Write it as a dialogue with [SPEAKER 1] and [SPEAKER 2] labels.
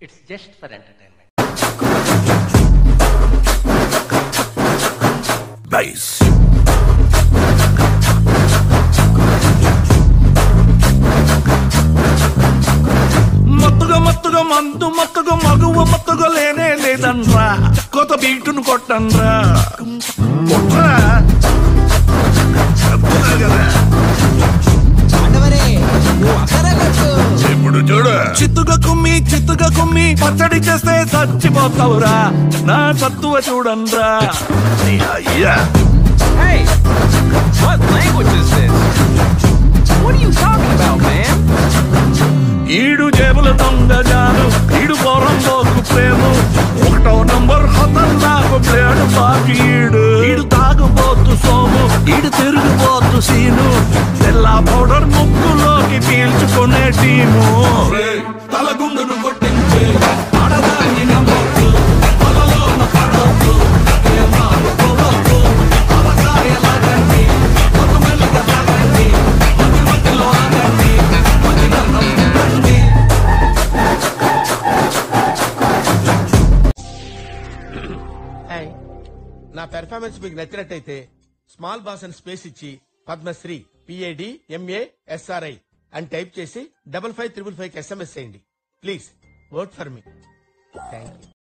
[SPEAKER 1] It's just for entertainment
[SPEAKER 2] Nice. మత్తుగా మత్తుగా మందు మత్తుగా మగువ మత్తుగా లేనే లేదన్రా కొత్త బీటును కొట్టన్రా కొట్టరా చెప్తున్నా కదా
[SPEAKER 3] ఆడవరే నువ్వు అక్కడే కొట్టు
[SPEAKER 2] ఇప్పుడు చూడు చిత్తుగా కుమ్మి చిత్తుగా కుమ్మి పచ్చడి చేస్తే చచ్చిపోతావురా నా సత్తువ చూడన్రా నీ అయ్యా
[SPEAKER 4] Hey! What language is this? What are you talking about, man?
[SPEAKER 2] ఈడు జేబుల దొంగజాను ఈడు పొరంబోకు ప్రేము ఒకటో నంబర్ హతల్ నాకు ప్లేడు బాకీడు ఈడు తాగుబోతు సోము ఈడు తిరుగుబోతు సీను తెల్ల పౌడర్ ముక్కులోకి పీల్చుకునే టీము తలగుండును కొట్టించే ఆడదాన్ని నమ్మొద్దు పొలలోన పడొద్దు ఏమారు పోవద్దు అవకాయలాగండి ఒక మెల్లిగా తాగండి మధ్య మధ్యలో ఆగండి మధ్య నమ్మండి
[SPEAKER 5] హాయ్ నా పెర్ఫార్మెన్స్ మీకు నచ్చినట్టయితే స్మాల్ బాస్ అని స్పేస్ ఇచ్చి పద్మశ్రీ పిఏడి ఎంఏ ఎస్ఆర్ఐ అని టైప్ చేసి double five triple five SMS చేయండి please work for me thank you